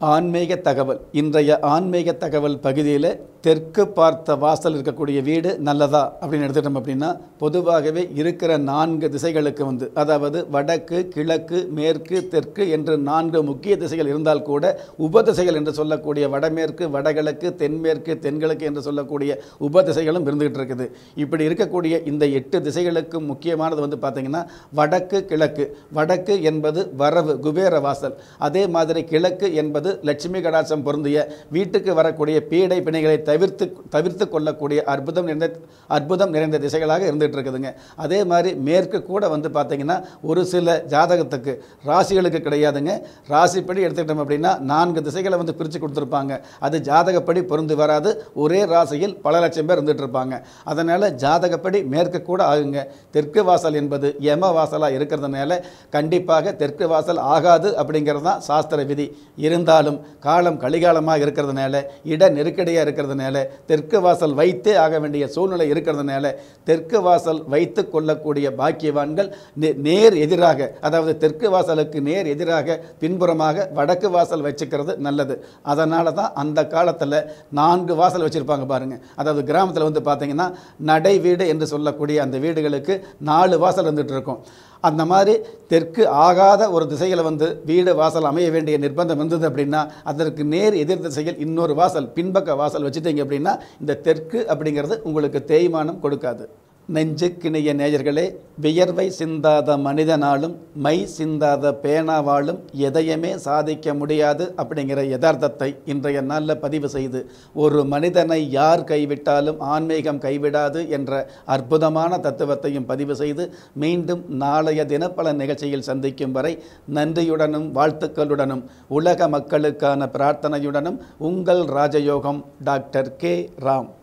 ஆன்மீக தகவல் இன்றைய ஆன்மீக தகவல் பகுதியில் தெற்கு பார்த்த வாசல் இருக்கக்கூடிய வீடு நல்லதா அப்படின்னு எடுத்துட்டோம் அப்படின்னா பொதுவாகவே இருக்கிற நான்கு திசைகளுக்கு வந்து அதாவது வடக்கு கிழக்கு மேற்கு தெற்கு என்று நான்கு முக்கிய திசைகள் இருந்தால் கூட உபதிசைகள் என்று சொல்லக்கூடிய வடமேற்கு வடகிழக்கு தென்மேற்கு தென்கிழக்கு என்று சொல்லக்கூடிய உபதிசைகளும் இருந்துகிட்டு இருக்குது இப்படி இருக்கக்கூடிய இந்த எட்டு திசைகளுக்கும் முக்கியமானது வந்து பார்த்தீங்கன்னா வடக்கு கிழக்கு வடக்கு என்பது வரவு குபேர வாசல் அதே மாதிரி கிழக்கு என்பது லட்சுமி கடாட்சம் பொருந்திய வீட்டுக்கு வரக்கூடிய பீடை பிணைகளை தவிர்த்து தவிர்த்து கொள்ளக்கூடிய அற்புதம் நிறைந்த அற்புதம் நிறைந்த திசைகளாக இருந்துகிட்டு இருக்குதுங்க அதே மாதிரி மேற்கு கூட வந்து பார்த்தீங்கன்னா ஒரு சில ஜாதகத்துக்கு ராசிகளுக்கு கிடையாதுங்க ராசிப்படி எடுத்துக்கிட்டோம் அப்படின்னா நான்கு திசைகளை வந்து பிரித்து கொடுத்துருப்பாங்க அது ஜாதகப்படி பொருந்து வராது ஒரே ராசியில் பல லட்சம் பேர் இருந்துகிட்டு இருப்பாங்க அதனால் ஜாதகப்படி மேற்கு கூட ஆகுங்க தெற்கு வாசல் என்பது யம வாசலாக இருக்கிறதுனால கண்டிப்பாக தெற்கு வாசல் ஆகாது அப்படிங்கிறது தான் சாஸ்திர விதி இருந்தாலும் காலம் கலிகாலமாக இருக்கிறதுனால இட நெருக்கடியாக இருக்கிறதுனால தெற்கு வாசல் வைத்தே ஆக வேண்டிய சூழ்நிலை இருக்கிறதுனால தெற்கு வாசல் வைத்து கொள்ளக்கூடிய பாக்கியவான்கள் நே- நேர் எதிராக அதாவது தெற்கு வாசலுக்கு நேர் எதிராக பின்புறமாக வடக்கு வாசல் வச்சுக்கிறது நல்லது அதனால தான் அந்த காலத்தில் நான்கு வாசல் வச்சுருப்பாங்க பாருங்க அதாவது கிராமத்தில் வந்து பார்த்தீங்கன்னா நடை வீடு என்று சொல்லக்கூடிய அந்த வீடுகளுக்கு நாலு வாசல் இருந்துகிட்டு இருக்கும் அந்த மாதிரி தெற்கு ஆகாத ஒரு திசையில் வந்து வீடு வாசல் அமைய வேண்டிய நிர்பந்தம் இருந்தது அப்படின்னா அதற்கு நேர் எதிர் திசையில் இன்னொரு வாசல் பின்பக்க வாசல் வச்சுட்டீங்க அப்படின்னா இந்த தெற்கு அப்படிங்கிறது உங்களுக்கு தேய்மானம் கொடுக்காது நெஞ்சுக்கிணைய நேயர்களே வியர்வை சிந்தாத மனிதனாலும் மை சிந்தாத பேனாவாலும் எதையுமே சாதிக்க முடியாது அப்படிங்கிற யதார்த்தத்தை இன்றைய நாளில் பதிவு செய்து ஒரு மனிதனை யார் கைவிட்டாலும் ஆன்மீகம் கைவிடாது என்ற அற்புதமான தத்துவத்தையும் பதிவு செய்து மீண்டும் நாளைய தினப்பல நிகழ்ச்சியில் சந்திக்கும் வரை நன்றியுடனும் வாழ்த்துக்களுடனும் உலக மக்களுக்கான பிரார்த்தனையுடனும் உங்கள் ராஜயோகம் டாக்டர் கே ராம்